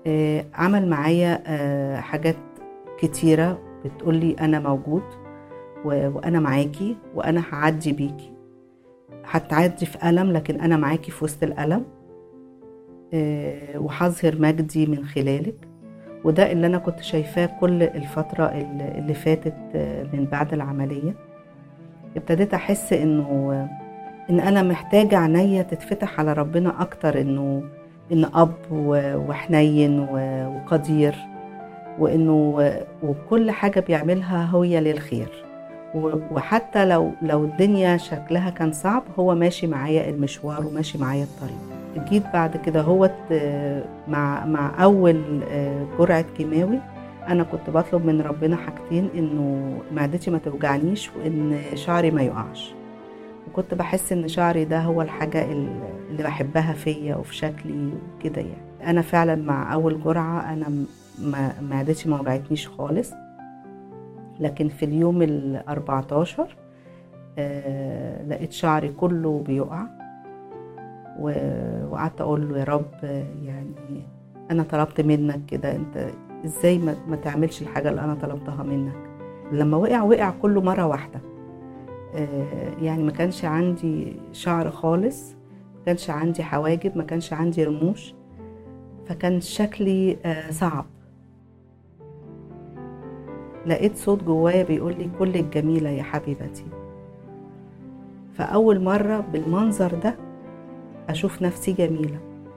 آه، عمل معايا آه، حاجات كتيرة بتقولي أنا موجود و- وأنا معاكي وأنا هعدي بيكي هتعدي في ألم لكن أنا معاكي في وسط الألم آه، وهظهر مجدي من خلالك وده اللي أنا كنت شايفاه كل الفترة اللي اللي فاتت آه، من بعد العملية ابتديت أحس إنه إن أنا محتاجة عينيا تتفتح على ربنا أكتر إنه إن أب و- وحنين و- وقدير وإنه وكل حاجة بيعملها هي للخير و- وحتى لو لو الدنيا شكلها كان صعب هو ماشي معايا المشوار وماشي معايا الطريق جيت بعد كده هو مع مع اول آه، جرعه كيماوي انا كنت بطلب من ربنا حاجتين انه معدتي ما توجعنيش وان شعري ما يقعش وكنت بحس ان شعري ده هو الحاجه ال- اللي بحبها فيا وفي شكلي وكده يعني انا فعلا مع اول جرعه انا م- ما معدتي ما وجعتنيش خالص لكن في اليوم ال 14 آه لقيت شعري كله بيقع و- وقعدت اقول له يا رب آه، يعني انا طلبت منك كده انت ازاي ما, ما تعملش الحاجه اللي انا طلبتها منك لما وقع وقع كله مره واحده آه، يعني ما كانش عندي شعر خالص ما كانش عندي حواجب ما كانش عندي رموش فكان شكلي آه، صعب لقيت صوت جوايا بيقول لي كلك جميلة يا حبيبتي فأول مرة بالمنظر ده أشوف نفسي جميلة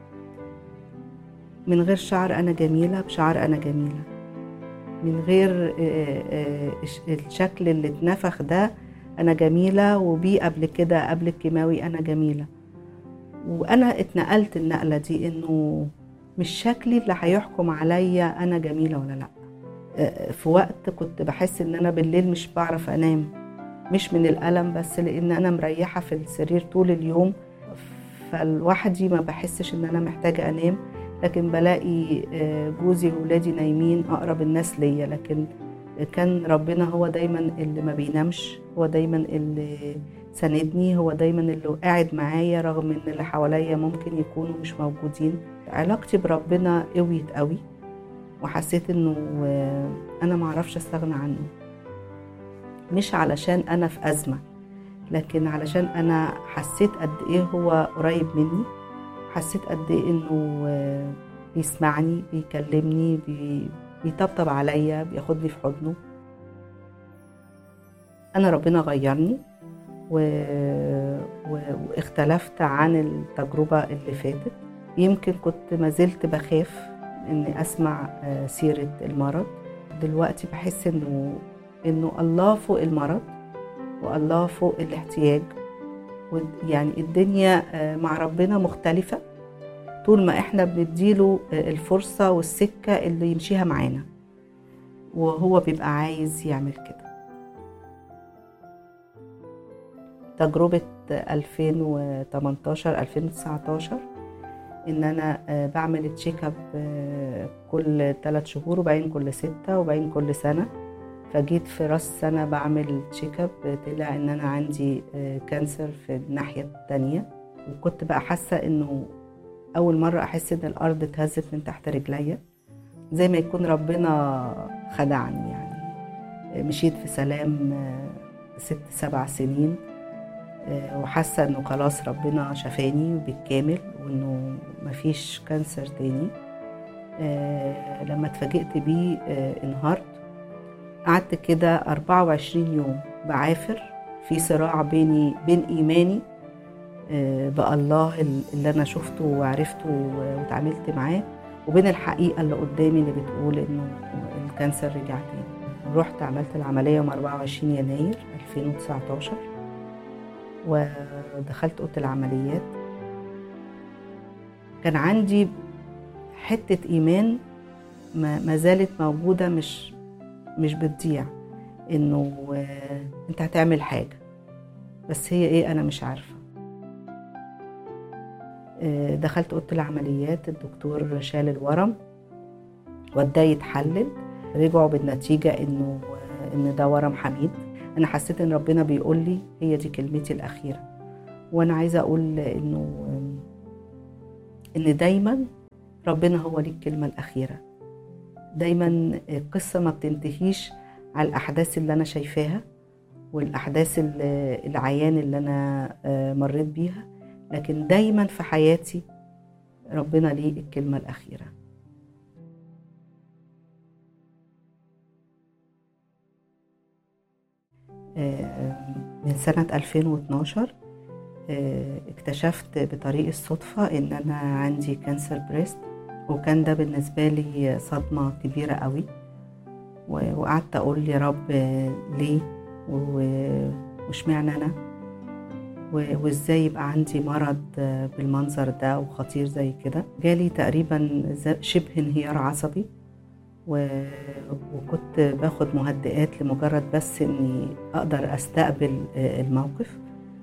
من غير شعر أنا جميلة بشعر أنا جميلة من غير آه، آه، الش- الشكل اللي اتنفخ ده أنا جميلة وبيه قبل كده قبل الكيماوي أنا جميلة وأنا اتنقلت النقلة دي إنه مش شكلي اللي هيحكم عليا أنا جميلة ولا لأ آه، في وقت كنت بحس ان انا بالليل مش بعرف انام مش من الالم بس لان انا مريحه في السرير طول اليوم فلوحدي ما بحسش ان انا محتاجه انام لكن بلاقي آه، جوزي وولادي نايمين اقرب الناس ليا لكن كان ربنا هو دايما اللي ما بينامش هو دايما اللي ساندني هو دايما اللي قاعد معايا رغم ان اللي حواليا ممكن يكونوا مش موجودين علاقتي بربنا قويت قوي وحسيت انه آه، انا معرفش استغنى عنه مش علشان انا في ازمه لكن علشان انا حسيت قد ايه هو قريب مني حسيت قد ايه انه آه، بيسمعني بيكلمني بي بيطبطب عليا بياخدني في حضنه انا ربنا غيرني و... و... واختلفت عن التجربه اللي فاتت يمكن كنت ما زلت بخاف اني اسمع آه، سيره المرض دلوقتي بحس انه انه الله فوق المرض والله فوق الاحتياج ود- يعني الدنيا آه، مع ربنا مختلفه طول ما احنا بنديله آه، الفرصه والسكه اللي يمشيها معانا وهو بيبقى عايز يعمل كده تجربه 2018 2019 ان انا آه، بعمل تشيك اب آه، كل ثلاث شهور وبعدين كل ستة وبعدين كل سنة فجيت في راس سنة بعمل تشيك اب طلع ان انا عندي آه، كانسر في الناحية التانية وكنت بقى حاسة انه اول مرة احس ان الارض اتهزت من تحت رجليا زي ما يكون ربنا خدعني يعني آه، مشيت في سلام آه، ست سبع سنين آه، وحاسه انه خلاص ربنا شفاني بالكامل وانه مفيش كانسر تاني آه، لما اتفاجئت بيه آه، انهارت قعدت كده 24 يوم بعافر في صراع بيني بين ايماني آه، بالله اللي انا شفته وعرفته واتعاملت معاه وبين الحقيقه اللي قدامي اللي بتقول انه الكانسر رجع تاني رحت عملت العمليه يوم 24 يناير 2019 ودخلت اوضه العمليات كان عندي حته ايمان ما ما زالت موجوده مش مش بتضيع انه آه، انت هتعمل حاجه بس هي ايه انا مش عارفه آه، دخلت اوضه العمليات الدكتور شال الورم وداه يتحلل رجعوا بالنتيجه انه آه، ان ده ورم حميد انا حسيت ان ربنا بيقول لي هي دي كلمتي الاخيره وانا عايزه اقول انه ان دايما ربنا هو ليه الكلمة الأخيرة دايما القصة ما بتنتهيش على الأحداث اللي أنا شايفاها والأحداث العيان اللي أنا مريت بيها لكن دايما في حياتي ربنا ليه الكلمة الأخيرة من سنة 2012 اكتشفت بطريق الصدفة إن أنا عندي كانسر بريست وكان ده بالنسبة لي صدمة كبيرة قوي وقعدت أقول يا رب ليه واشمعنى أنا وازاي يبقى عندي مرض بالمنظر ده وخطير زي كده جالي تقريبا شبه انهيار عصبي وكنت باخد مهدئات لمجرد بس اني اقدر استقبل الموقف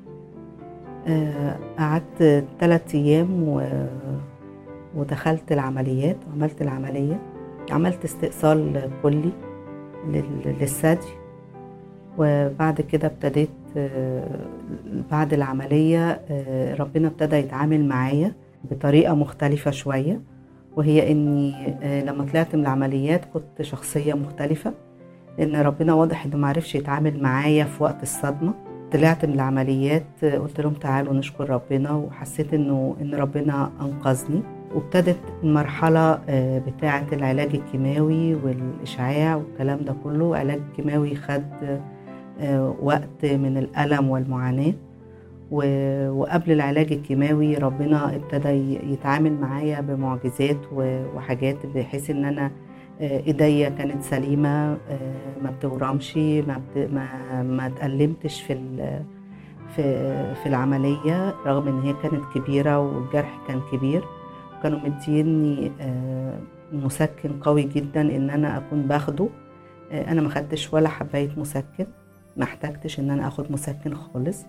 قعدت ثلاثة ايام ودخلت العمليات وعملت العملية عملت استئصال كلي للثدي وبعد كده ابتديت بعد العملية ربنا ابتدى يتعامل معايا بطريقة مختلفة شوية وهي اني لما طلعت من العمليات كنت شخصية مختلفة لان ربنا واضح انه معرفش يتعامل معايا في وقت الصدمة طلعت من العمليات قلت لهم تعالوا نشكر ربنا وحسيت انه ان ربنا انقذني وابتدت المرحلة بتاعة العلاج الكيماوي والإشعاع والكلام ده كله علاج كيماوي خد وقت من الألم والمعاناة وقبل العلاج الكيماوي ربنا ابتدى يتعامل معايا بمعجزات وحاجات بحيث ان انا ايديا كانت سليمه ما بتورمش ما بت... ما ما اتألمتش في ال... في في العمليه رغم ان هي كانت كبيره والجرح كان كبير كانوا مديني مسكن قوي جدا ان انا اكون باخده انا ما خدتش ولا حبايه مسكن ما احتجتش ان انا اخد مسكن خالص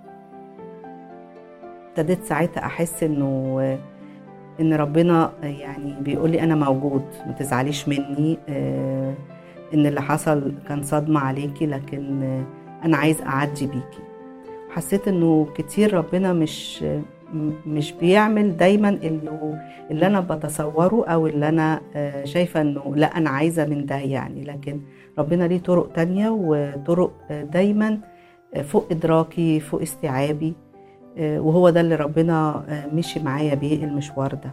ابتديت ساعتها احس انه ان ربنا يعني بيقول لي انا موجود ما تزعليش مني ان اللي حصل كان صدمه عليكي لكن انا عايز اعدي بيكي حسيت انه كتير ربنا مش مش بيعمل دايما اللي, اللي انا بتصوره او اللي انا شايفه انه لا انا عايزه من ده يعني لكن ربنا ليه طرق تانية وطرق دايما فوق ادراكي فوق استيعابي وهو ده اللي ربنا مشي معايا بيه المشوار ده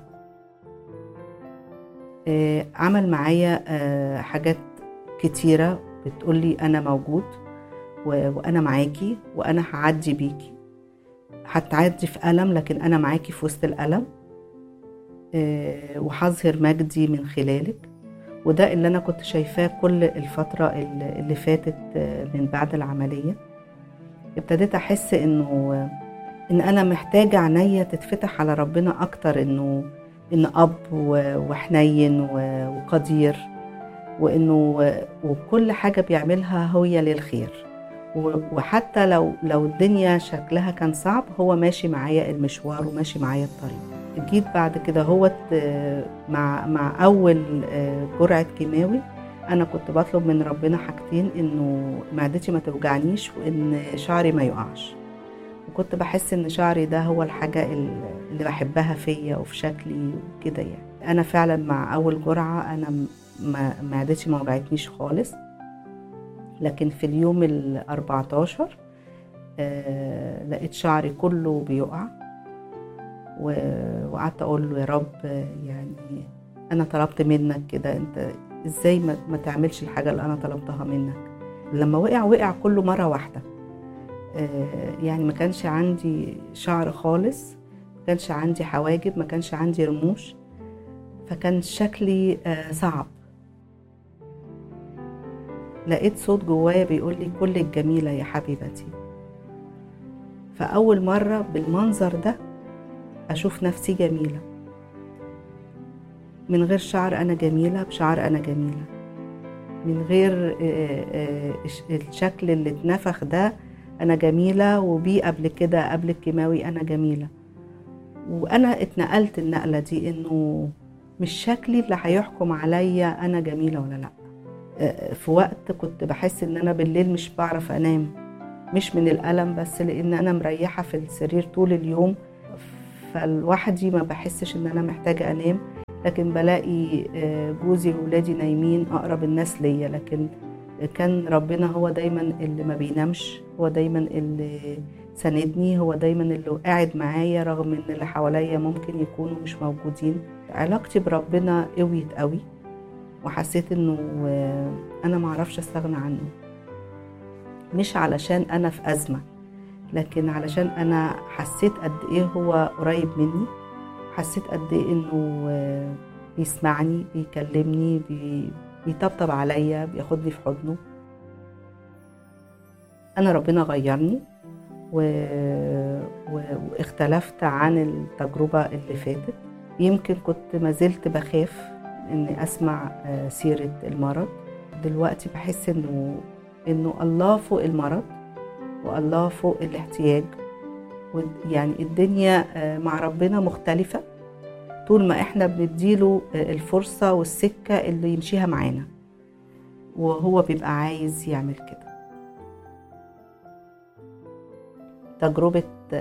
عمل معايا حاجات كتيرة بتقولي أنا موجود وأنا معاكي وأنا هعدي بيكي هتعدي في ألم لكن أنا معاكي في وسط الألم وهظهر مجدي من خلالك وده اللي أنا كنت شايفاه كل الفترة اللي فاتت من بعد العملية ابتديت أحس إنه ان انا محتاجه عينيا تتفتح على ربنا اكتر انه ان اب وحنين وقدير وانه وكل حاجه بيعملها هي للخير وحتى لو لو الدنيا شكلها كان صعب هو ماشي معايا المشوار وماشي معايا الطريق جيت بعد كده هوت مع مع اول جرعه كيماوي انا كنت بطلب من ربنا حاجتين انه معدتي ما توجعنيش وان شعري ما يقعش وكنت بحس ان شعري ده هو الحاجة اللي بحبها فيا وفي شكلي وكده يعني انا فعلا مع اول جرعة انا معدتي ما وجعتنيش خالص لكن في اليوم ال 14 آه لقيت شعري كله بيقع وقعدت اقول له يا رب يعني انا طلبت منك كده انت ازاي ما, ما تعملش الحاجة اللي انا طلبتها منك لما وقع وقع كله مرة واحدة يعني ما كانش عندي شعر خالص ما كانش عندي حواجب ما كانش عندي رموش فكان شكلي صعب لقيت صوت جوايا بيقول لي كلك جميلة يا حبيبتي فأول مرة بالمنظر ده أشوف نفسي جميلة من غير شعر أنا جميلة بشعر أنا جميلة من غير الشكل اللي اتنفخ ده انا جميله وبيه قبل كده قبل الكيماوي انا جميله وانا اتنقلت النقله دي انه مش شكلي اللي هيحكم عليا انا جميله ولا لا في وقت كنت بحس ان انا بالليل مش بعرف انام مش من الالم بس لان انا مريحه في السرير طول اليوم فلوحدي ما بحسش ان انا محتاجه انام لكن بلاقي آه، جوزي وولادي نايمين اقرب الناس ليا لكن كان ربنا هو دايما اللي ما بينامش هو دايما اللي ساندني هو دايما اللي قاعد معايا رغم ان اللي حواليا ممكن يكونوا مش موجودين علاقتي بربنا قويت قوي وحسيت انه آه، انا معرفش استغنى عنه مش علشان انا في ازمه لكن علشان انا حسيت قد ايه هو قريب مني حسيت قد ايه انه آه، بيسمعني بيكلمني بي- بيطبطب عليا بياخدني في حضنه انا ربنا غيرني و... و... واختلفت عن التجربة اللي فاتت يمكن كنت ما زلت بخاف اني اسمع آه، سيرة المرض دلوقتي بحس انه انه الله فوق المرض والله فوق الاحتياج ود- يعني الدنيا آه، مع ربنا مختلفة طول ما احنا بنديله آه، الفرصة والسكة اللي يمشيها معانا وهو بيبقى عايز يعمل كده تجربة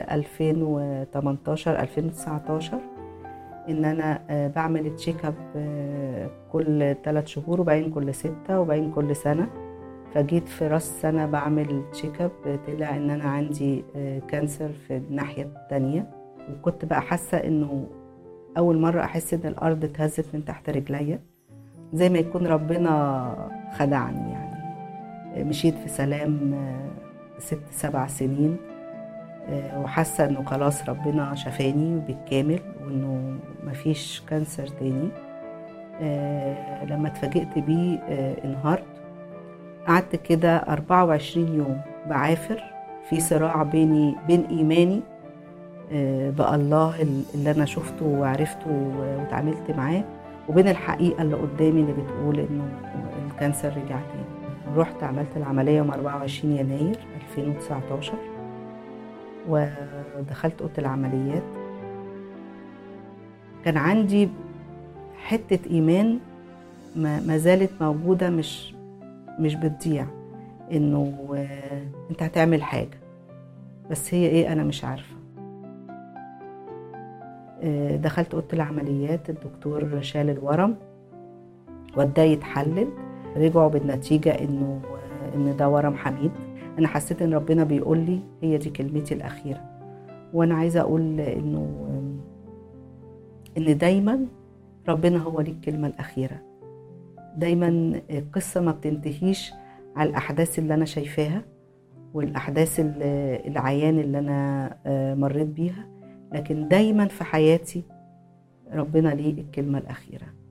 2018 2019 ان انا آه، بعمل تشيك اب آه، كل ثلاث شهور وبعدين كل ستة وبعدين كل سنة فجيت في راس سنة بعمل تشيك اب طلع ان انا عندي آه، كانسر في الناحية التانية وكنت بقى حاسة انه اول مرة احس ان الارض اتهزت من تحت رجليا زي ما يكون ربنا خدعني يعني آه، مشيت في سلام آه، ست سبع سنين آه، وحاسه انه خلاص ربنا شفاني بالكامل وانه مفيش كانسر تاني آه، لما اتفاجئت بيه آه، انهارت قعدت كده 24 يوم بعافر في صراع بيني بين ايماني آه، بالله اللي انا شفته وعرفته واتعاملت معاه وبين الحقيقه اللي قدامي اللي بتقول انه الكانسر رجع تاني رحت عملت العمليه يوم 24 يناير 2019 ودخلت اوضه العمليات كان عندي حته ايمان ما ما زالت موجوده مش مش بتضيع انه آه، انت هتعمل حاجه بس هي ايه انا مش عارفه آه، دخلت اوضه العمليات الدكتور شال الورم وداه يتحلل رجعوا بالنتيجه انه آه، ان ده ورم حميد انا حسيت ان ربنا بيقول لي هي دي كلمتي الاخيره وانا عايزه اقول انه ان دايما ربنا هو ليه الكلمه الاخيره دايما القصه ما بتنتهيش على الاحداث اللي انا شايفاها والاحداث ال- العيان اللي انا آه، مريت بيها لكن دايما في حياتي ربنا ليه الكلمه الاخيره